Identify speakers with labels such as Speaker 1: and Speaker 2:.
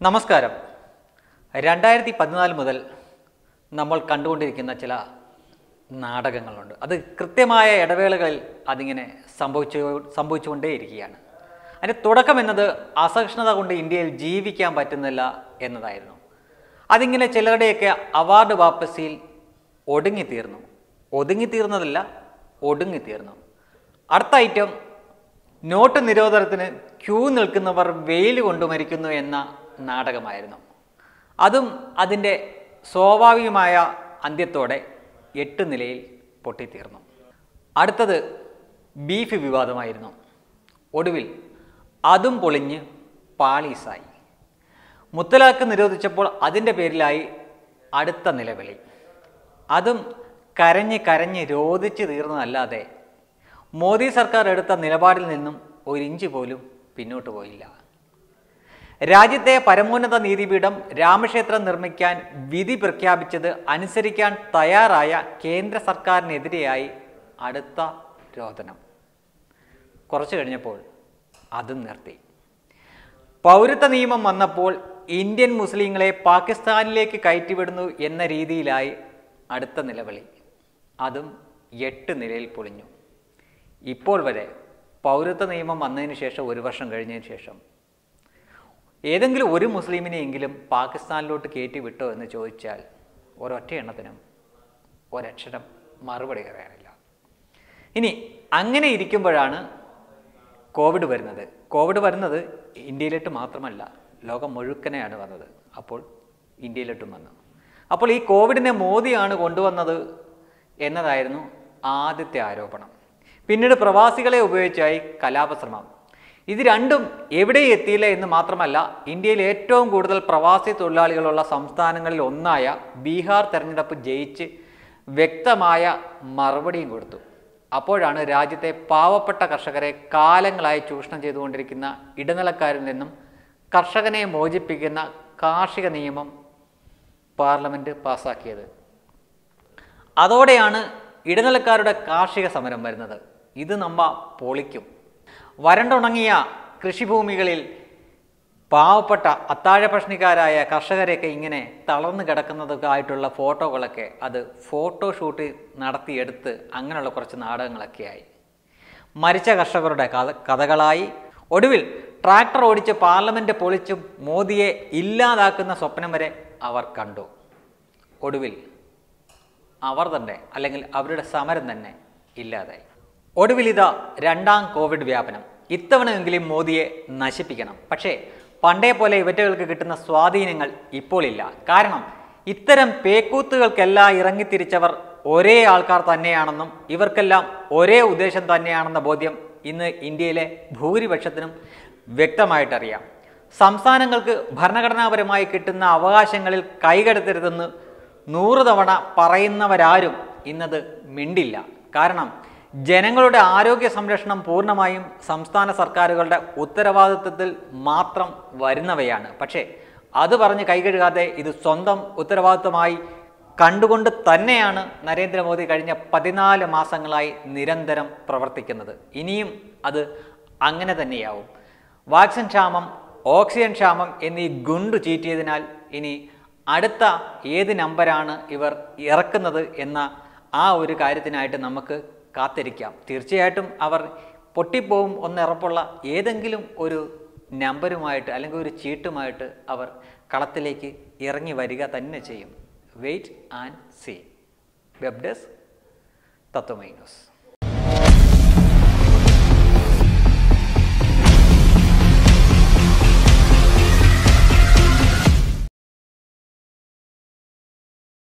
Speaker 1: നമസ്കാരം രണ്ടായിരത്തി പതിനാല് മുതൽ നമ്മൾ കണ്ടുകൊണ്ടിരിക്കുന്ന ചില നാടകങ്ങളുണ്ട് അത് കൃത്യമായ ഇടവേളകളിൽ അതിങ്ങനെ സംഭവിച്ചു സംഭവിച്ചുകൊണ്ടേയിരിക്കുകയാണ് അതിൻ്റെ തുടക്കം എന്നത് അസഹിഷ്ണുത കൊണ്ട് ഇന്ത്യയിൽ ജീവിക്കാൻ പറ്റുന്നില്ല എന്നതായിരുന്നു അതിങ്ങനെ ചിലരുടെയൊക്കെ അവാർഡ് വാപ്പസിയിൽ ഒടുങ്ങിത്തീർന്നു ഒതുങ്ങിത്തീർന്നതല്ല ഒടുങ്ങിത്തീർന്നു അടുത്ത ഐറ്റം നോട്ട് നിരോധനത്തിന് ക്യൂ നിൽക്കുന്നവർ വെയിൽ കൊണ്ട് മരിക്കുന്നു എന്ന നാടകമായിരുന്നു അതും അതിൻ്റെ സ്വാഭാവികമായ അന്ത്യത്തോടെ എട്ട് നിലയിൽ പൊട്ടിത്തീർന്നു അടുത്തത് ബീഫ് വിവാദമായിരുന്നു ഒടുവിൽ അതും പൊളിഞ്ഞ് പാളീസായി മുത്തലാഖ് നിരോധിച്ചപ്പോൾ അതിൻ്റെ പേരിലായി അടുത്ത നിലവിളി അതും കരഞ്ഞ് കരഞ്ഞ് രോധിച്ച് തീർന്നതല്ലാതെ മോദി സർക്കാർ എടുത്ത നിലപാടിൽ നിന്നും ഒരിഞ്ച് പോലും പിന്നോട്ട് പോയില്ല രാജ്യത്തെ പരമോന്നത നീതിപീഠം രാമക്ഷേത്രം നിർമ്മിക്കാൻ വിധി പ്രഖ്യാപിച്ചത് അനുസരിക്കാൻ തയ്യാറായ കേന്ദ്ര സർക്കാരിനെതിരെയായി അടുത്ത രോദനം കുറച്ചു കഴിഞ്ഞപ്പോൾ അതും നിർത്തി പൗരത്വ നിയമം വന്നപ്പോൾ ഇന്ത്യൻ മുസ്ലിങ്ങളെ പാകിസ്ഥാനിലേക്ക് കയറ്റിവിടുന്നു എന്ന രീതിയിലായി അടുത്ത നിലവിളി അതും എട്ട് നിലയിൽ പൊളിഞ്ഞു ഇപ്പോൾ വരെ പൗരത്വ നിയമം വന്നതിന് ശേഷം ഒരു വർഷം കഴിഞ്ഞതിന് ശേഷം ഏതെങ്കിലും ഒരു മുസ്ലിമിനെയെങ്കിലും പാകിസ്ഥാനിലോട്ട് കയറ്റി വിട്ടോ എന്ന് ചോദിച്ചാൽ ഒരൊറ്റ എണ്ണത്തിനും ഒരക്ഷരം മറുപടി പറയാനില്ല ഇനി അങ്ങനെ ഇരിക്കുമ്പോഴാണ് കോവിഡ് വരുന്നത് കോവിഡ് വരുന്നത് ഇന്ത്യയിലോട്ട് മാത്രമല്ല ലോകം മുഴുക്കനെയാണ് വന്നത് അപ്പോൾ ഇന്ത്യയിലോട്ടും വന്നു അപ്പോൾ ഈ കോവിഡിനെ മോദിയാണ് കൊണ്ടുവന്നത് എന്നതായിരുന്നു ആദ്യത്തെ ആരോപണം പിന്നീട് പ്രവാസികളെ ഉപയോഗിച്ചായി കലാപശ്രമം ഇത് രണ്ടും എവിടെ എത്തിയില്ല എന്ന് മാത്രമല്ല ഇന്ത്യയിൽ ഏറ്റവും കൂടുതൽ പ്രവാസി തൊഴിലാളികളുള്ള സംസ്ഥാനങ്ങളിൽ ഒന്നായ ബീഹാർ തെരഞ്ഞെടുപ്പ് ജയിച്ച് വ്യക്തമായ മറുപടിയും കൊടുത്തു അപ്പോഴാണ് രാജ്യത്തെ പാവപ്പെട്ട കർഷകരെ കാലങ്ങളായി ചൂഷണം ചെയ്തുകൊണ്ടിരിക്കുന്ന ഇടനിലക്കാരിൽ നിന്നും കർഷകനെ മോചിപ്പിക്കുന്ന കാർഷിക നിയമം പാർലമെൻറ്റ് പാസ്സാക്കിയത് അതോടെയാണ് ഇടനിലക്കാരുടെ കാർഷിക സമരം വരുന്നത് ഇത് നമ്മ പൊളിക്കും വരണ്ടുണങ്ങിയ കൃഷിഭൂമികളിൽ പാവപ്പെട്ട അത്താഴ പ്രശ്നിക്കാരായ കർഷകരെയൊക്കെ ഇങ്ങനെ തളർന്നു കിടക്കുന്നതൊക്കെ ആയിട്ടുള്ള ഫോട്ടോകളൊക്കെ അത് ഫോട്ടോഷൂട്ട് നടത്തിയെടുത്ത് അങ്ങനെയുള്ള കുറച്ച് നാടകങ്ങളൊക്കെയായി മരിച്ച കർഷകരുടെ കഥ കഥകളായി ഒടുവിൽ ട്രാക്ടർ ഓടിച്ച് പാർലമെൻറ്റ് പൊളിച്ച് മോദിയെ ഇല്ലാതാക്കുന്ന സ്വപ്നം വരെ അവർ കണ്ടു ഒടുവിൽ അവർ തന്നെ അല്ലെങ്കിൽ അവരുടെ സമരം തന്നെ ഇല്ലാതായി ഒടുവിൽ ഇതാ രണ്ടാം കോവിഡ് വ്യാപനം ഇത്തവണയെങ്കിലും മോദിയെ നശിപ്പിക്കണം പക്ഷേ പണ്ടേ പോലെ ഇവറ്റകൾക്ക് കിട്ടുന്ന സ്വാധീനങ്ങൾ ഇപ്പോൾ ഇല്ല കാരണം ഇത്തരം പേക്കൂത്തുകൾക്കെല്ലാം ഇറങ്ങിത്തിരിച്ചവർ ഒരേ ആൾക്കാർ തന്നെയാണെന്നും ഇവർക്കെല്ലാം ഒരേ ഉദ്ദേശം തന്നെയാണെന്ന ബോധ്യം ഇന്ന് ഇന്ത്യയിലെ ഭൂരിപക്ഷത്തിനും വ്യക്തമായിട്ടറിയാം സംസ്ഥാനങ്ങൾക്ക് ഭരണഘടനാപരമായി കിട്ടുന്ന അവകാശങ്ങളിൽ കൈകടത്തരുതെന്ന് നൂറ് തവണ പറയുന്നവരാരും ഇന്നത് മിണ്ടില്ല കാരണം ജനങ്ങളുടെ ആരോഗ്യ സംരക്ഷണം പൂർണ്ണമായും സംസ്ഥാന സർക്കാരുകളുടെ ഉത്തരവാദിത്വത്തിൽ മാത്രം വരുന്നവയാണ് പക്ഷേ അത് പറഞ്ഞ് കൈകഴുകാതെ ഇത് സ്വന്തം ഉത്തരവാദിത്വമായി കണ്ടുകൊണ്ട് തന്നെയാണ് നരേന്ദ്രമോദി കഴിഞ്ഞ പതിനാല് മാസങ്ങളായി നിരന്തരം പ്രവർത്തിക്കുന്നത് ഇനിയും അത് അങ്ങനെ തന്നെയാവും വാക്സിൻ ക്ഷാമം ഓക്സിജൻ ക്ഷാമം എന്നീ ഗുണ്ടു ചീറ്റിയതിനാൽ ഇനി അടുത്ത ഏത് നമ്പരാണ് ഇവർ ഇറക്കുന്നത് എന്ന ആ ഒരു കാര്യത്തിനായിട്ട് നമുക്ക് കാത്തിരിക്കാം തീർച്ചയായിട്ടും അവർ പൊട്ടിപ്പോവും ഒന്നുറപ്പുള്ള ഏതെങ്കിലും ഒരു നമ്പരുമായിട്ട് അല്ലെങ്കിൽ ഒരു ചീട്ടുമായിട്ട് അവർ കളത്തിലേക്ക് ഇറങ്ങി വരിക തന്നെ ചെയ്യും wait and see web desk Tatvamayi news